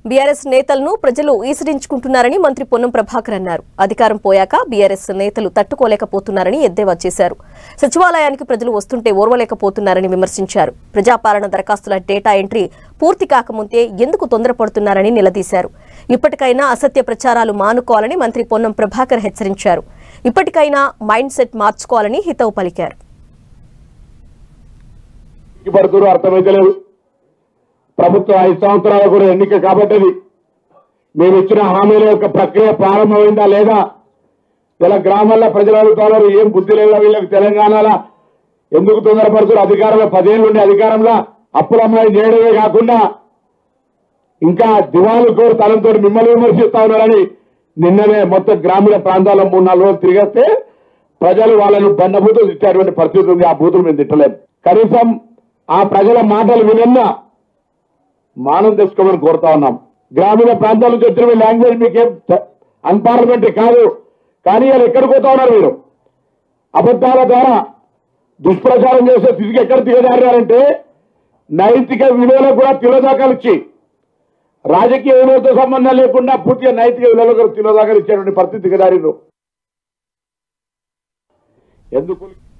BRS నేతలను ప్రజలు ఈసడించుకుంటున్నారని మంత్రి పొన్నం ప్రభాకర్ అన్నారు అధికారం పోయాక బీఆర్ఎస్ నేతలు తట్టుకోలేకపోతున్నారని ఎద్దేవా చేశారు సచివాలయానికి ప్రజలు వస్తుంటే ఓర్వలేకపోతున్నారని విమర్శించారు ప్రజాపాలన దరఖాస్తుల డేటా ఎంట్రీ పూర్తి కాకముందే ఎందుకు తొందరపడుతున్నారని నిలదీశారు ఇప్పటికైనా అసత్య ప్రచారాలు మానుకోవాలని మంత్రి పొన్నం ప్రభాకర్ హెచ్చరించారు ఇప్పటికైనా మైండ్ సెట్ మార్చుకోవాలని హితవు పలికారు పడుతున్నారు అర్థమైతలేదు ప్రభుత్వం ఐదు సంవత్సరాలు కూడా ఎన్నిక కాబట్టది మేము ఇచ్చిన హామీల యొక్క ప్రక్రియ ప్రారంభమైందా లేదా ఇలా గ్రామాల్లో ప్రజలు అడుగుతున్నారు ఏం బుద్ధి లేదా వీళ్ళకి తెలంగాణలో ఎందుకు తొందరపడుతున్నారు అధికారంలో పదేళ్ళు ఉండే అధికారంలో అప్పులమ్మాయి చేయడమే కాకుండా ఇంకా దివాలు కోరు తలంతో మిమ్మల్ని విమర్శిస్తా ఉన్నారని నిన్ననే మొత్తం గ్రామీణ ప్రాంతాల్లో మూడు నాలుగు రోజులు తిరిగేస్తే ప్రజలు వాళ్ళను బండబూతులు తిట్టేటువంటి పరిస్థితి ఉంది ఆ బూతులు మేము తిట్టలేం కనీసం ఆ ప్రజల మాటలు వినన్నా మానం తెచ్చుకోమని కోరుతా ఉన్నాం గ్రామీణ ప్రాంతాల నుంచి వచ్చిన మీ లాంగ్వేజ్ మీకేం అన్పార్లమెంటరీ కాదు కానీ వాళ్ళు ఎక్కడికి పోతా ఉన్నారు మీరు అబద్ధాల ద్వారా దుష్ప్రచారం చేసే తిరిగి ఎక్కడ దిగజారారంటే నైతిక విలువలకు కూడా తిలోదాకాలు ఇచ్చి రాజకీయ విలువలతో సంబంధం లేకుండా పూర్తిగా నైతిక విలువలకు తిలోదాకాలు ఇచ్చేటువంటి పరిస్థితి దిగజారిరు ఎందుకు